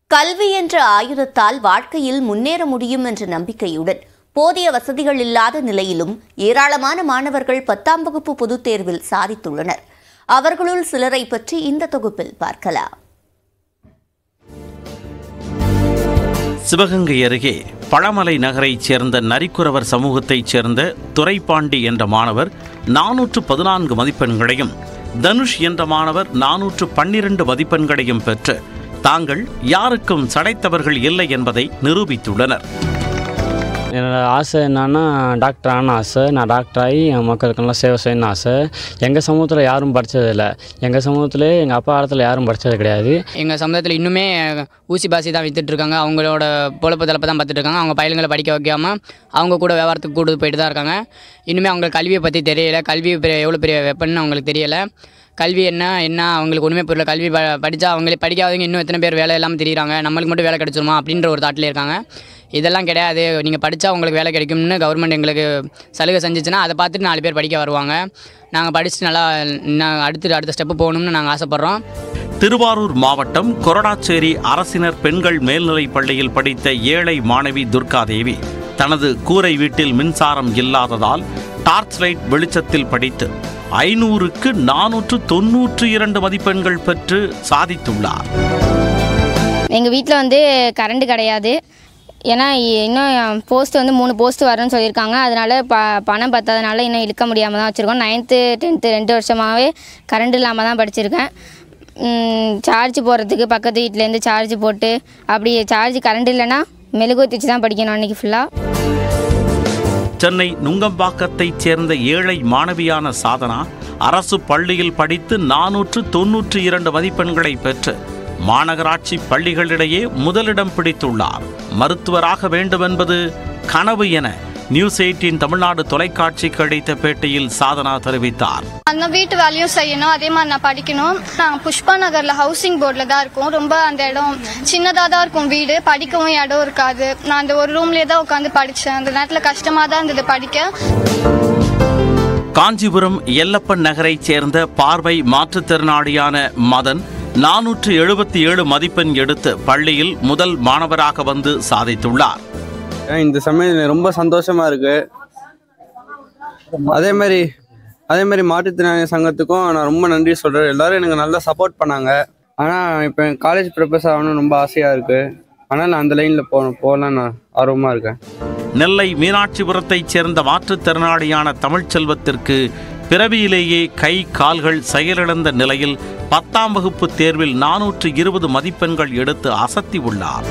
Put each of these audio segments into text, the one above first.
கல்வி என்ற ஆயுதத்தால் வாழ்க்கையில் முன்னேற முடியும் என்ற நம்பிக்கையுடன் போதிய வசதிகள் இல்லாத நிலையிலும் ஏராளமான மாணவர்கள் பத்தாம் வகுப்பு பொதுத் தேர்வில் சாதித்துள்ளனர் அவர்களுள் சிலரை பற்றி இந்த தொகுப்பில் பார்க்கலாம் சிவகங்கை அருகே பழமலை நகரைச் சேர்ந்த நரிக்குறவர் சமூகத்தைச் சேர்ந்த துரைப்பாண்டி என்ற மாணவர் நானூற்று பதினான்கு மதிப்பெண்களையும் தனுஷ் என்ற மாணவர் நானூற்று பன்னிரண்டு மதிப்பெண்களையும் பெற்று தாங்கள் யாருக்கும் சடைத்தவர்கள் இல்லை என்பதை நிரூபித்துள்ளனர் என்னோட ஆசை என்னன்னா டாக்டர் ஆன ஆசை நான் டாக்டர் ஆகி என் மக்களுக்கெல்லாம் சேவை செய்யணும்னு ஆசை எங்கள் சமூகத்தில் யாரும் படித்ததில்ல எங்கள் சமூகத்தில் எங்கள் அப்பா காலத்தில் யாரும் படித்தது கிடையாது எங்கள் சமுதாயத்தில் இன்னுமே ஊசி பாசி தான் வித்துட்டு இருக்காங்க அவங்களோட பொழப்பு தளப்பை தான் பார்த்துட்டு இருக்காங்க அவங்க பையன்களை படிக்க வைக்காம அவங்க கூட வியாபாரத்துக்கு கூட்டு போயிட்டு தான் இருக்காங்க இன்னுமே அவங்களுக்கு கல்வியை பற்றி தெரியல கல்வி பெரிய எவ்வளோ பெரிய வெப்பன்னு அவங்களுக்கு தெரியல கல்வி என்ன என்ன அவங்களுக்கு ஒன்றுமே புரியல கல்வி ப படித்தா அவங்களே படிக்காதவங்க இன்னும் எத்தனை பேர் வேலை இல்லாமல் தெரியுறாங்க நம்மளுக்கு மட்டும் வேலை கிடைச்சிருமா அப்படின்ற ஒரு தாட்டில் இருக்காங்க இதெல்லாம் கிடையாது நீங்கள் படித்தா உங்களுக்கு வேலை கிடைக்கும்னு கவர்மெண்ட் எங்களுக்கு சலுகை செஞ்சுச்சுன்னா அதை பார்த்துட்டு நாலு பேர் படிக்க வருவாங்க நாங்கள் படிச்சுட்டு நல்லா இன்னும் அடுத்து அடுத்த ஸ்டெப்பு போகணும்னு நாங்கள் ஆசைப்பட்றோம் திருவாரூர் மாவட்டம் கொரடாச்சேரி அரசினர் பெண்கள் மேல்நிலைப் பள்ளியில் படித்த ஏழை மாணவி துர்காதேவி தனது கூரை வீட்டில் மின்சாரம் இல்லாததால் டார்ச் லைட் வெளிச்சத்தில் படித்து ஐநூறுக்கு நானூற்று தொன்னூற்று இரண்டு மதிப்பெண்கள் பெற்று சாதித்துள்ளார் எங்கள் வீட்டில் வந்து கரண்ட் கிடையாது ஏன்னா இ- இன்னும் போஸ்ட் வந்து மூணு போஸ்ட் வரும்னு சொல்லியிருக்காங்க அதனால ப பணம் பத்தாதனால இன்னும் இழுக்க முடியாமல் தான் வச்சுருக்கோம் நைன்த்து டென்த்து ரெண்டு வருஷமாகவே கரண்ட் இல்லாமல் தான் படிச்சிருக்கேன் சார்ஜ் போடுறதுக்கு பக்கத்து வீட்டிலேருந்து சார்ஜ் போட்டு அப்படி சார்ஜ் கரண்ட் இல்லைன்னா மெழுகுவத்தி வச்சு தான் படிக்கணும் அன்றைக்கி ஃபுல்லாக சென்னை நுங்கம்பாக்கத்தைச் சேர்ந்த ஏழை மாணவியான சாதனா அரசு பள்ளியில் படித்து நானூற்று தொன்னூற்று இரண்டு மதிப்பெண்களை பெற்று மாநகராட்சி பள்ளிகளிடையே முதலிடம் பிடித்துள்ளார் மருத்துவராக வேண்டுமென்பது கனவு என நியூஸ் எயிட்டின் தமிழ்நாடு தொலைக்காட்சிக்கு அளித்த பேட்டியில் சாதனா தெரிவித்தார் அந்த வீட்டு வேலையும் செய்யணும் அதே மாதிரி நான் படிக்கணும் நாங்கள் புஷ்பா நகர்ல ஹவுசிங் போர்டில் தான் இருக்கோம் ரொம்ப அந்த இடம் சின்னதாக தான் இருக்கும் வீடு படிக்கவும் இடம் இருக்காது நான் அந்த ஒரு ரூம்லேயே தான் உட்காந்து படித்தேன் அந்த நேரத்தில் கஷ்டமாக தான் இருந்தது படிக்க காஞ்சிபுரம் எல்லப்பன் நகரைச் சேர்ந்த பார்வை மாற்றுத்திறனாளியான மதன் நானூற்று எழுபத்தி ஏழு மதிப்பெண் எடுத்து பள்ளியில் முதல் மாணவராக வந்து சாதித்துள்ளார் இந்த சமயம் ரொம்ப சந்தோஷமா இருக்கு அதே மாதிரி அதே மாதிரி மாற்றுத்திறனாளி சங்கத்துக்கும் நான் ரொம்ப நன்றி சொல்றேன் எல்லாரும் எனக்கு நல்லா சப்போர்ட் பண்ணாங்க ஆனால் இப்போ காலேஜ் ப்ரொஃபஸர் ஆகணும்னு ரொம்ப ஆசையாக இருக்கு ஆனால் நான் அந்த லைனில் போகணும் போகலாம் நான் ஆர்வமாக இருக்கேன் நெல்லை மீனாட்சிபுரத்தைச் சேர்ந்த மாற்றுத்திறனாளியான தமிழ்ச்செல்வத்திற்கு பிறவியிலேயே கை கால்கள் செயலிழந்த நிலையில் பத்தாம் வகுப்பு தேர்வில் நானூற்று இருபது மதிப்பெண்கள் எடுத்து அசத்தி உள்ளார்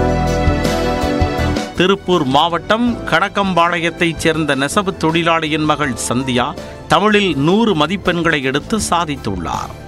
திருப்பூர் மாவட்டம் கடக்கம்பாளையத்தைச் சேர்ந்த நெசவு தொழிலாளியின் மகள் சந்தியா தமிழில் நூறு மதிப்பெண்களை எடுத்து சாதித்துள்ளார்